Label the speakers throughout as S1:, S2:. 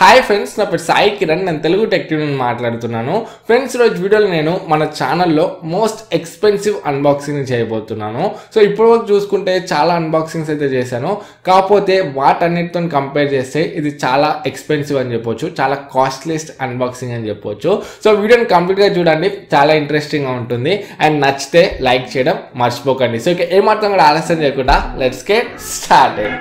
S1: hi friends నా పేరు సాయి కిరణ్ నేను తెలుగు టెక్ నుండి మాట్లాడుతున్నాను ఫ్రెండ్స్ ఈరోజు వీడియోలో నేను మన ఛానల్లో మోస్ట్ ఎక్స్పెన్సివ్ అన్బాక్సింగ్ చేయబోతున్నాను సో ఇప్పుడు వరకు చూసుకుంటే చాలా అన్బాక్సింగ్స్ అయితే చేశాను కాకపోతే వాటన్నిటితో కంపేర్ చేస్తే ఇది చాలా ఎక్స్పెన్సివ్ అని చెప్పొచ్చు చాలా కాస్ట్లీస్ట్ అన్బాక్సింగ్ అని చెప్పొచ్చు సో వీడియోని కంప్లీట్గా చూడండి చాలా ఇంట్రెస్టింగ్గా ఉంటుంది అండ్ నచ్చితే లైక్ చేయడం మర్చిపోకండి సో ఇక ఏమాత్రం కూడా ఆలస్యం చేయకుండా let's get started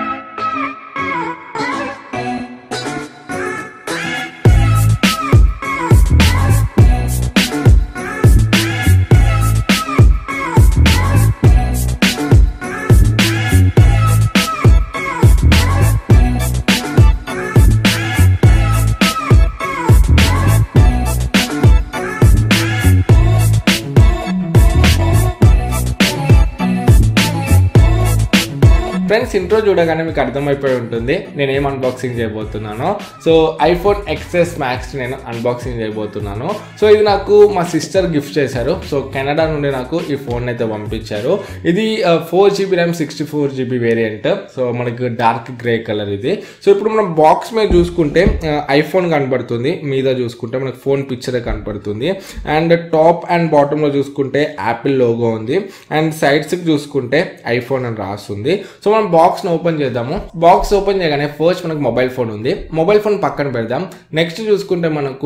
S1: friends intro చూడగానే మీకు అర్థమైపోయి ఉంటుంది నేను ఏం అన్బాక్సింగ్ చేయబోతున్నాను సో ఐఫోన్ ఎక్స్ఎస్ మ్యాక్స్ నేను అన్బాక్సింగ్ చేయబోతున్నాను సో ఇది నాకు మా సిస్టర్ గిఫ్ట్ చేశారు సో కెనడా నుండి నాకు ఈ ఫోన్ అయితే పంపించారు ఇది four GB RAM sixty four GB variant so మనకి డార్క్ గ్రే కలర్ ఇది సో ఇప్పుడు మనం బాక్స్ మీద చూసుకుంటే ఐఫోన్ కనబడుతుంది మీద చూసుకుంటే మనకి ఫోన్ పిక్చర్ కనపడుతుంది అండ్ టాప్ అండ్ బాటంలో చూసుకుంటే యాపిల్ లోగో ఉంది అండ్ సైడ్స్కి చూసుకుంటే ఐఫోన్ అని రాస్తుంది సో మనం బాక్స్ని ఓపెన్ చేద్దాము బాక్స్ ఓపెన్ చేయగానే ఫస్ట్ మనకు మొబైల్ ఫోన్ ఉంది మొబైల్ ఫోన్ పక్కన పెడదాం నెక్స్ట్ చూసుకుంటే మనకు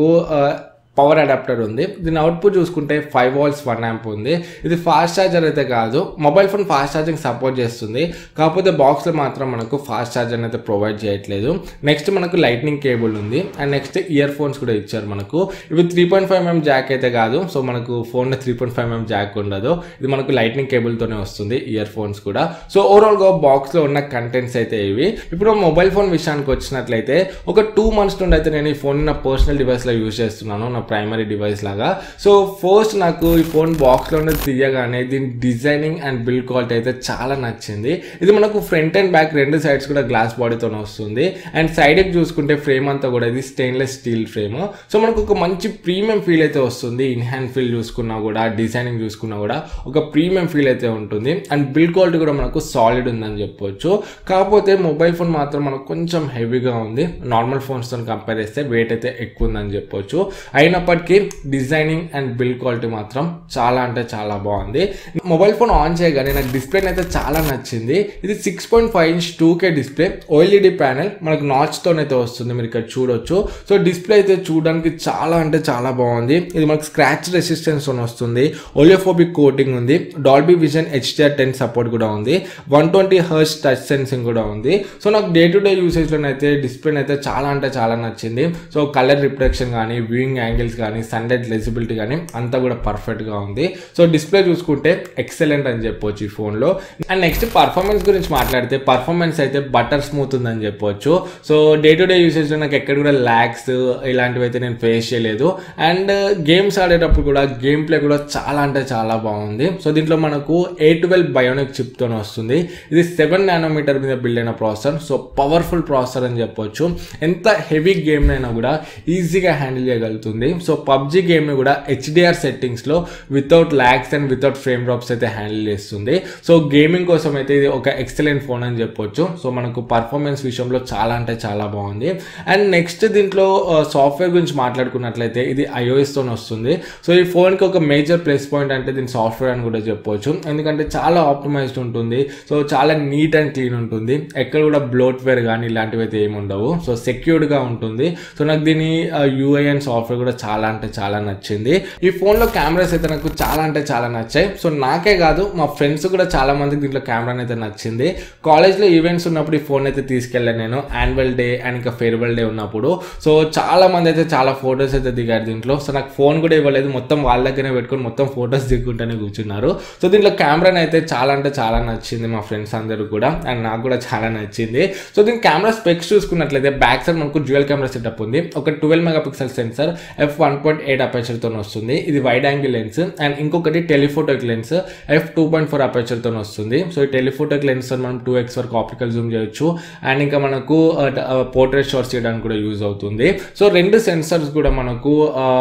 S1: పవర్ అడాప్టర్ ఉంది దీని అవుట్పుట్ చూసుకుంటే ఫైవ్ వాల్స్ వన్ యాంప్ ఉంది ఇది ఫాస్ట్ ఛార్జర్ అయితే కాదు mobile phone fast charging support చేస్తుంది కాకపోతే బాక్స్లో మాత్రం మనకు ఫాస్ట్ ఛార్జర్ అయితే ప్రొవైడ్ చేయట్లేదు నెక్స్ట్ మనకు లైట్నింగ్ కేబుల్ ఉంది అండ్ నెక్స్ట్ ఇయర్ ఫోన్స్ కూడా ఇచ్చారు మనకు ఇవి three point five mm jack అయితే కాదు సో మనకు ఫోన్లో three point five mm jack ఉండదు ఇది మనకు లైట్నింగ్ కేబుల్తోనే వస్తుంది ఇయర్ ఫోన్స్ కూడా సో ఓవరాల్గా బాక్స్లో ఉన్న కంటెంట్స్ అయితే ఇవి ఇప్పుడు మొబైల్ ఫోన్ విషయానికి వచ్చినట్లయితే ఒక టూ మంత్స్ నుండి అయితే నేను ఈ ఫోన్ నా పర్సనల్ డివైస్లో యూజ్ చేస్తున్నాను నా ప్రైమరీ డివైస్ లాగా సో ఫస్ట్ నాకు ఈ ఫోన్ బాక్స్లో ఉన్నది తీయగానే దీని డిజైనింగ్ అండ్ బిల్డ్ క్వాలిటీ అయితే చాలా నచ్చింది ఇది మనకు ఫ్రంట్ అండ్ బ్యాక్ రెండు సైడ్స్ కూడా గ్లాస్ బాడీతో వస్తుంది అండ్ సైడ్కి చూసుకుంటే ఫ్రేమ్ అంతా కూడా ఇది స్టెయిన్లెస్ స్టీల్ ఫ్రేమ్ సో మనకు ఒక మంచి ప్రీమియం ఫీల్ అయితే వస్తుంది ఇన్ హ్యాండ్ ఫీల్ చూసుకున్నా కూడా డిజైనింగ్ చూసుకున్నా కూడా ఒక ప్రీమియం ఫీల్ అయితే ఉంటుంది అండ్ బిల్డ్ క్వాలిటీ కూడా మనకు సాలిడ్ ఉందని చెప్పొచ్చు కాకపోతే మొబైల్ ఫోన్ మాత్రం మనకు కొంచెం హెవీగా ఉంది నార్మల్ ఫోన్స్తో కంపేర్ చేస్తే వెయిట్ అయితే ఎక్కువ ఉందని చెప్పొచ్చు అయినప్పటికీ డిజైనింగ్ అండ్ బిల్డ్ క్వాలిటీ మాత్రం చాలా అంటే చాలా బాగుంది మొబైల్ ఫోన్ ఆన్ చేయగానే నాకు డిస్ప్లే అయితే చాలా నచ్చింది ఇది six point five inch two K display OLED panel మనకు నాచ్తో అయితే వస్తుంది మీరు ఇక్కడ చూడొచ్చు సో డిస్ప్లే అయితే చూడడానికి చాలా అంటే చాలా బాగుంది ఇది మనకు స్క్రాచ్ రెసిస్టెన్స్ వస్తుంది ఓలియోఫోబిక్ కోటింగ్ ఉంది Dolby Vision HDR ten support కూడా ఉంది one twenty hertz touch sensing కూడా ఉంది సో నాకు డే టు డే యూసేజ్లోనైతే డిస్ప్లే అయితే చాలా అంటే చాలా నచ్చింది సో కలర్ రిప్రొడక్షన్ కానీ వ్యూయింగ్ యాంగిల్స్ కానీ సన్లైట్ లెజిబిలిటీ కానీ అంతా కూడా పర్ఫెక్ట్గా ఉంది సో డిస్ప్లే చూసుకుంటే ఎక్సలెంట్ అని చెప్పొచ్చు ఈ ఫోన్లో అండ్ నెక్స్ట్ పర్ఫార్మెన్స్ గురించి మాట్లాడితే పర్ఫార్మెన్స్ అయితే బటర్ స్మూత్ ఉందని చెప్పొచ్చు సో డే టు డే యూసేజ్లో నాకు ఎక్కడ కూడా ల్యాక్స్ ఇలాంటివి అయితే నేను ఫేస్ చేయలేదు అండ్ గేమ్స్ ఆడేటప్పుడు కూడా గేమ్ ప్లే కూడా చాలా అంటే చాలా బాగుంది సో దీంట్లో మనకు ఏ ట్వెల్వ్ బయోనిక్ చిప్తో వస్తుంది ఇది సెవెన్ నానోమీటర్ మీద బిల్డ్ అయిన ప్రాసెసర్ సో పవర్ఫుల్ ప్రాసెసర్ అని చెప్పొచ్చు ఎంత హెవీ గేమ్ అయినా కూడా ఈజీగా హ్యాండిల్ చేయగలుగుతుంది సో పబ్జీ గేమ్ని కూడా హెచ్డిఆర్ సెట్టింగ్స్లో without lags and without frame drops అయితే హ్యాండిల్ చేస్తుంది సో గేమింగ్ కోసం అయితే ఇది ఒక ఎక్సలెంట్ ఫోన్ అని చెప్పొచ్చు సో మనకు పర్ఫార్మెన్స్ విషయంలో చాలా అంటే చాలా బాగుంది అండ్ నెక్స్ట్ దీంట్లో సాఫ్ట్వేర్ గురించి మాట్లాడుకున్నట్లయితే ఇది ఐఓఎస్తో వస్తుంది సో ఈ ఫోన్కి ఒక మేజర్ ప్లస్ పాయింట్ అంటే దీని సాఫ్ట్వేర్ అని కూడా చెప్పొచ్చు ఎందుకంటే చాలా ఆప్టిమైజ్డ్ ఉంటుంది సో చాలా నీట్ అండ్ క్లీన్ ఉంటుంది ఎక్కడ కూడా బ్లోట్వేర్ కానీ ఇలాంటివి అయితే ఏమి ఉండవు సో సెక్యూర్డ్గా ఉంటుంది సో నాకు దీని యూఐ అండ్ సాఫ్ట్వేర్ కూడా చాలా అంటే చాలా నచ్చింది ఈ ఫోన్లో కెమెరాస్ అయితే నాకు చాలా అంటే చాలా నచ్చాయి సో నాకే కాదు మా ఫ్రెండ్స్ కూడా చాలా మందికి దీంట్లో కెమెరా అయితే నచ్చింది కాలేజ్లో ఈవెంట్స్ ఉన్నప్పుడు ఈ ఫోన్ అయితే తీసుకెళ్ళాను నేను యాన్యువల్ డే అండ్ ఇంకా ఫేర్వెల్ డే ఉన్నప్పుడు సో చాలా మంది అయితే చాలా ఫొటోస్ అయితే దిగారు దీంట్లో సో నాకు ఫోన్ కూడా ఇవ్వలేదు మొత్తం వాళ్ళ దగ్గరే పెట్టుకొని మొత్తం ఫొటోస్ దిగుకుంటూనే కూర్చున్నారు సో దీంట్లో కెమెరా అయితే చాలా అంటే చాలా నచ్చింది మా ఫ్రెండ్స్ అందరూ కూడా అండ్ నాకు కూడా చాలా నచ్చింది సో దీని కెమెరా స్పెక్స్ చూసుకున్నట్లయితే బ్యాక్ సైడ్ మనకు డ్యూయల్ కెమెరా సెటప్ ఉంది ఒక twelve megapixel sensor F one point eight అపేచర్తో వస్తుంది ఇది వైడ్ యాంగిల్ లెన్స్ అండ్ ఇంకొకటి telephoto lens F two point four అపేచర్తో వస్తుంది సో ఈ టెలిఫోటోక్ లెన్స్ మనం టూ ఎక్స్ వరకు ఆప్టికల్ జూమ్ చేయొచ్చు అండ్ ఇంకా మనకు పోర్ట్రేట్ షాట్స్ చేయడానికి కూడా యూజ్ అవుతుంది సో రెండు సెన్సర్స్ కూడా మనకు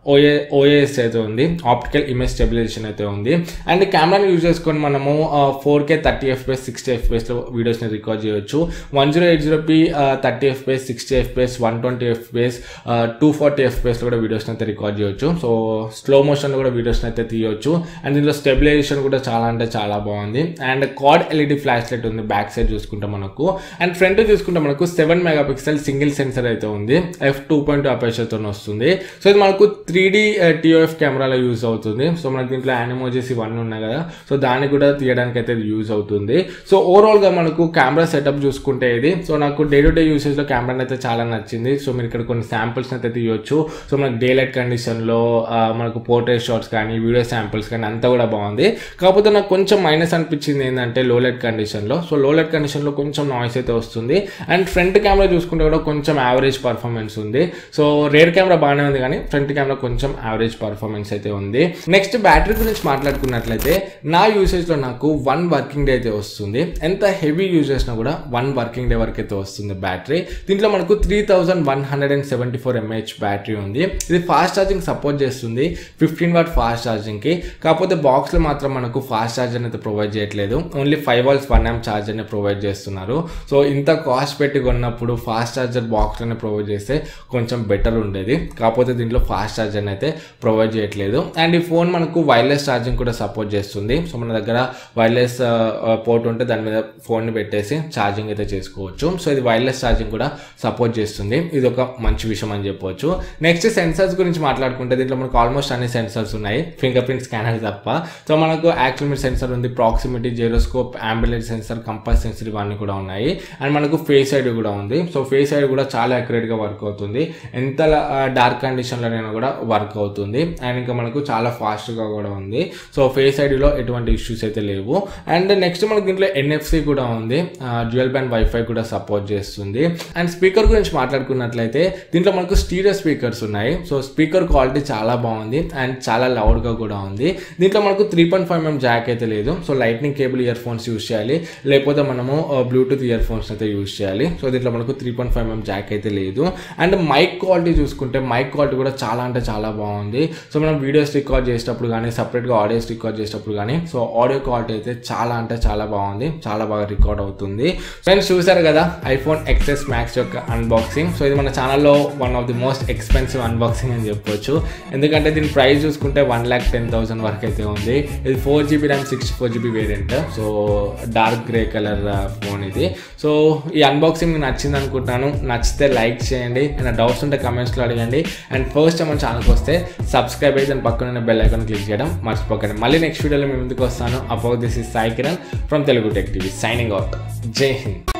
S1: ఓఏ ఓఏఎస్ అయితే ఉంది ఆప్టికల్ ఇమేజ్ స్టెబిలైజేషన్ అయితే ఉంది అండ్ కెమెరాని యూజ్ చేసుకొని మనము four K thirty FPS sixty ఎఫ్పిఎస్లో వీడియోస్ని రికార్డ్ చేయొచ్చు one zero eight zero p thirty FPS sixty FPS one twenty FPS two forty ఎఫ్పిఎస్లో కూడా వీడియోస్ని అయితే రికార్డ్ చేయొచ్చు సో స్లో మోషన్లో కూడా వీడియోస్ని అయితే తీయొచ్చు అండ్ దీంట్లో స్టెబిలైజేషన్ కూడా చాలా అంటే చాలా బాగుంది and quad LED flash light ఉంది బ్యాక్ సైడ్ చూసుకుంటే మనకు అండ్ ఫ్రంట్ చూసుకుంటే మనకు seven megapixel single sensor అయితే ఉంది ఎఫ్ టూ పాయింట్ అపేచర్తో వస్తుంది సో ఇది మనకు త్రీ డి టీఓఎఫ్ కెమెరాలో యూజ్ అవుతుంది సో మనకి దీంట్లో యానిమోజెస్ ఇవన్నీ ఉన్నాయి కదా సో దాన్ని కూడా తీయడానికి అయితే ఇది యూజ్ అవుతుంది సో ఓవరాల్గా మనకు కెమెరా సెటప్ చూసుకుంటే ఇది సో నాకు డే టు డే యూసేజ్లో కెమెరా అయితే చాలా నచ్చింది సో మీరు ఇక్కడ కొన్ని శాంపిల్స్ అయితే తీయొచ్చు సో మనకు డే లైట్ కండిషన్లో మనకు పోర్ట్రేట్ షాట్స్ కానీ వీడియో శాంపిల్స్ కానీ అంతా కూడా బాగుంది కాకపోతే నాకు కొంచెం మైనస్ అనిపించింది ఏంటంటే లో లైట్ కండిషన్లో సో లో లైట్ కండిషన్లో కొంచెం నాయిస్ అయితే వస్తుంది అండ్ ఫ్రంట్ కెమెరా చూసుకుంటే కూడా కొంచెం యావరేజ్ పర్ఫార్మెన్స్ ఉంది సో రేర్ కెమెరా బాగానే ఉంది కానీ ఫ్రంట్ కెమెరా కొంచెం యావరేజ్ పర్ఫార్మెన్స్ అయితే ఉంది నెక్స్ట్ బ్యాటరీ గురించి మాట్లాడుకున్నట్లయితే నా యూసేజ్లో నాకు వన్ వర్కింగ్ డే అయితే వస్తుంది ఎంత హెవీ యూజ్ చేసినా కూడా వన్ వర్కింగ్ డే వరకు అయితే వస్తుంది బ్యాటరీ దీంట్లో మనకు three thousand one hundred and seventy four mAh battery ఉంది ఇది ఫాస్ట్ ఛార్జింగ్ సపోర్ట్ చేస్తుంది ఫిఫ్టీన్ వాట్ ఫాస్ట్ ఛార్జింగ్కి కాకపోతే బాక్స్లో మాత్రం మనకు ఫాస్ట్ ఛార్జర్ అయితే ప్రొవైడ్ చేయట్లేదు only five volts one M ఛార్జర్ని ప్రొవైడ్ చేస్తున్నారు సో ఇంత కాస్ట్ పెట్టి కొన్నప్పుడు ఫాస్ట్ ఛార్జర్ బాక్స్లోనే ప్రొవైడ్ చేస్తే కొంచెం బెటర్ ఉండేది కాకపోతే దీంట్లో ఫాస్ట్ ఛార్జర్ అయితే ప్రొవైడ్ చేయట్లేదు అండ్ ఈ ఫోన్ మనకు వైర్లెస్ ఛార్జింగ్ కూడా సపోర్ట్ చేస్తుంది సో మన దగ్గర వైర్లెస్ పోర్ట్ ఉంటే దాని మీద ఫోన్ని పెట్టేసి ఛార్జింగ్ అయితే చేసుకోవచ్చు సో ఇది వైర్లెస్ ఛార్జింగ్ కూడా సపోర్ట్ చేస్తుంది ఇది ఒక మంచి విషయం అని చెప్పవచ్చు నెక్స్ట్ సెన్సర్స్ గురించి మాట్లాడుకుంటే దీంట్లో మనకు ఆల్మోస్ట్ అన్ని సెన్సర్స్ ఉన్నాయి ఫింగర్ ప్రింట్ స్కానర్ తప్ప సో మనకు యాక్సిమీటర్ సెన్సర్ ఉంది proximity gyroscope ambulance sensor compass sensor ఇవన్నీ కూడా ఉన్నాయి అండ్ మనకు ఫేస్ ఐడి కూడా ఉంది సో ఫేస్ ఐడి కూడా చాలా అక్యురేట్గా వర్క్ అవుతుంది ఎంత డార్క్ కండిషన్లోనైనా కూడా వర్క్ అవుతుంది అండ్ ఇంకా మనకు చాలా ఫాస్ట్గా కూడా ఉంది సో ఫేస్ ఐడిలో ఎటువంటి ఇష్యూస్ అయితే లేవు అండ్ నెక్స్ట్ మనకు దీంట్లో ఎన్ఎఫ్సి కూడా ఉంది డ్యూయల్ బ్యాండ్ వైఫై కూడా సపోర్ట్ చేస్తుంది అండ్ స్పీకర్ గురించి మాట్లాడుకున్నట్లయితే దీంట్లో మనకు స్టీరియో స్పీకర్స్ ఉన్నాయి సో స్పీకర్ క్వాలిటీ చాలా బాగుంది అండ్ చాలా లౌడ్గా కూడా ఉంది దీంట్లో మనకు three point five mm jack అయితే లేదు so lightning cable earphones use చేయాలి లేకపోతే మనము బ్లూటూత్ ఇయర్ ఫోన్స్ అయితే యూస్ చేయాలి సో దీంట్లో మనకు three point five mm jack అయితే లేదు అండ్ మైక్ క్వాలిటీ చూసుకుంటే మైక్ క్వాలిటీ కూడా చాలా అంటే చాలా బాగుంది సో మనం వీడియోస్ రికార్డ్ చేసేటప్పుడు కానీ సపరేట్గా ఆడియోస్ రికార్డ్ చేసేటప్పుడు కానీ సో ఆడియో క్వాలిటీ అయితే చాలా అంటే చాలా బాగుంది చాలా బాగా రికార్డ్ అవుతుంది ఫ్రెండ్స్ చూసారు కదా ఐఫోన్ ఎక్సెస్ మ్యాక్స్ యొక్క అన్బాక్సింగ్ సో ఇది మన ఛానల్లో one of the most expensive unboxing అని చెప్పొచ్చు ఎందుకంటే దీని ప్రైస్ చూసుకుంటే వన్ ల్యాక్ టెన్ థౌసండ్ వరకు అయితే ఉంది ఇది four GB RAM sixty four GB variant so dark grey colour phone ఇది సో ఈ అన్బాక్సింగ్ మీకు నచ్చింది అనుకుంటున్నాను నచ్చితే లైక్ చేయండి అండ్ డౌట్స్ ఉంటే కమెంట్స్లో అడగండి అండ్ ఫస్ట్ మన ఛానల్కి వస్తే సబ్స్క్రైబ్ అయితే దాని పక్కన ఉన్న బెల్ ఐకాన్ క్లిక్ చేయడం మర్చిపోకండి మళ్ళీ నెక్స్ట్ వీడియోలో మీ ముందుకు వస్తాను అపౌ this is Sai Kiran from Telugu tech TV signing out Jai Hind